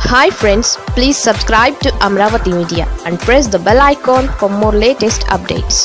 hi friends please subscribe to Amaravati media and press the bell icon for more latest updates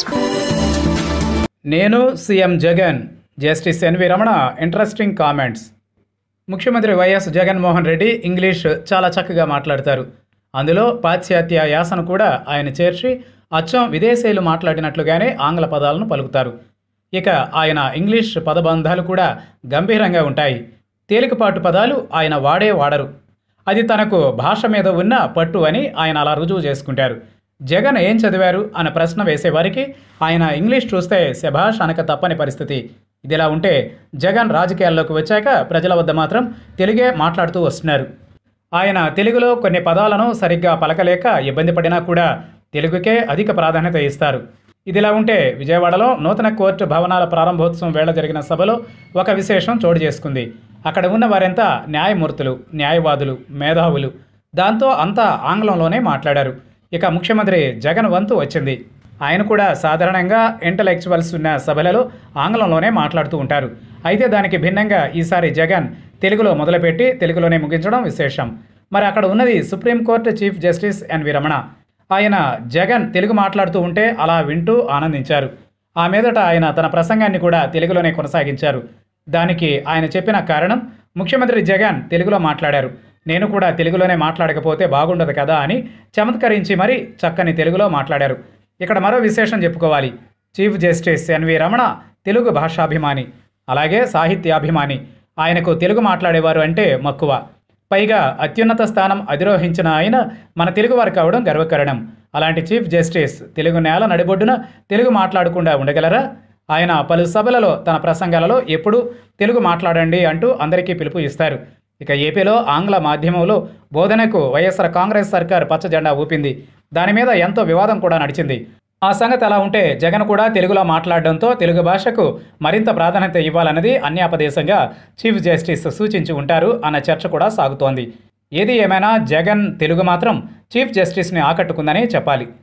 నేను CM Jagan justice N V Ramana interesting comments ముఖ్యమంత్రి Y S Jaganmohan Reddy English చాలా చక్కగా మాట్లాడతారు అందులో పాశ్చాత్య యాసను కూడా ఆయన చేర్చి అచ్చం విదేశీయులు మాట్లాడినట్లుగానే ఆంగ్ల పదాలను పలుకుతారు ఇక ఆయన ఇంగ్లీష్ పదబంధాలు కూడా గంభీరంగా ఉంటాయి తేలికపాటు పదాలు ఆయన వాడే వాడరు అది తనకు భాష మీద ఉన్న పట్టు అని ఆయన అలా రుజువు చేసుకుంటారు జగన్ ఏం చదివారు అన్న ప్రశ్న వేసేవారికి ఆయన ఇంగ్లీష్ చూస్తే శభాష్ అనక తప్పని పరిస్థితి ఇదిలా ఉంటే జగన్ రాజకీయాల్లోకి వచ్చాక ప్రజల వద్ద మాత్రం తెలుగే మాట్లాడుతూ వస్తున్నారు ఆయన తెలుగులో కొన్ని పదాలను సరిగ్గా పలకలేక ఇబ్బంది పడినా కూడా తెలుగుకే అధిక ప్రాధాన్యత ఇస్తారు ఇదిలా ఉంటే విజయవాడలో నూతన కోర్టు భవనాల ప్రారంభోత్సవం వేళ జరిగిన సభలో ఒక విశేషం చోటు చేసుకుంది అక్కడ ఉన్న వారంతా న్యాయమూర్తులు న్యాయవాదులు మేధావులు దాంతో అంతా ఆంగ్లంలోనే మాట్లాడారు ఇక ముఖ్యమంత్రి జగన్ వంతు వచ్చింది ఆయన కూడా సాధారణంగా ఇంటలెక్చువల్స్ ఉన్న సభలలో ఆంగ్లంలోనే మాట్లాడుతూ ఉంటారు అయితే దానికి భిన్నంగా ఈసారి జగన్ తెలుగులో మొదలుపెట్టి తెలుగులోనే ముగించడం విశేషం మరి అక్కడ ఉన్నది supreme court chief justice N V Ramana ఆయన జగన్ తెలుగు మాట్లాడుతూ ఉంటే అలా వింటూ ఆనందించారు ఆ మీదట ఆయన తన ప్రసంగాన్ని కూడా తెలుగులోనే కొనసాగించారు దానికి ఆయన చెప్పిన కారణం ముఖ్యమంత్రి జగన్ తెలుగులో మాట్లాడారు నేను కూడా తెలుగులోనే మాట్లాడకపోతే బాగుండదు కదా అని చమత్కరించి మరీ చక్కని తెలుగులో మాట్లాడారు ఇక్కడ మరో విశేషం చెప్పుకోవాలి chief justice N V Ramana Telugu భాషాభిమాని అలాగే సాహిత్యాభిమాని ఆయనకు తెలుగు మాట్లాడేవారు అంటే మక్కువ పైగా అత్యున్నత స్థానం అధిరోహించిన ఆయన మన తెలుగువారు కావడం గర్వకారణం అలాంటి చీఫ్ జస్టిస్ తెలుగు నేల నడిబొడ్డున తెలుగు మాట్లాడకుండా ఉండగలరా ఆయన పలు సభలలో తన ప్రసంగాలలో ఎప్పుడూ తెలుగు మాట్లాడండి అంటూ అందరికీ పిలుపు ఇస్తారు ఇక ఏపీలో ఆంగ్ల మాధ్యమంలో బోధనకు వైఎస్ఆర్ కాంగ్రెస్ సర్కార్ పచ్చ జెండా ఊపింది దాని మీద ఎంతో వివాదం కూడా నడిచింది ఆ సంగతి అలా ఉంటే జగన్ కూడా తెలుగులో మాట్లాడడంతో తెలుగు భాషకు మరింత ప్రాధాన్యత ఇవ్వాలన్నది అన్యాపదేశంగా చీఫ్ జస్టిస్ సూచించి ఉంటారు అన్న చర్చ కూడా సాగుతోంది ఏది ఏమైనా జగన్ తెలుగు మాత్రం చీఫ్ జస్టిస్ని ఆకట్టుకుందని చెప్పాలి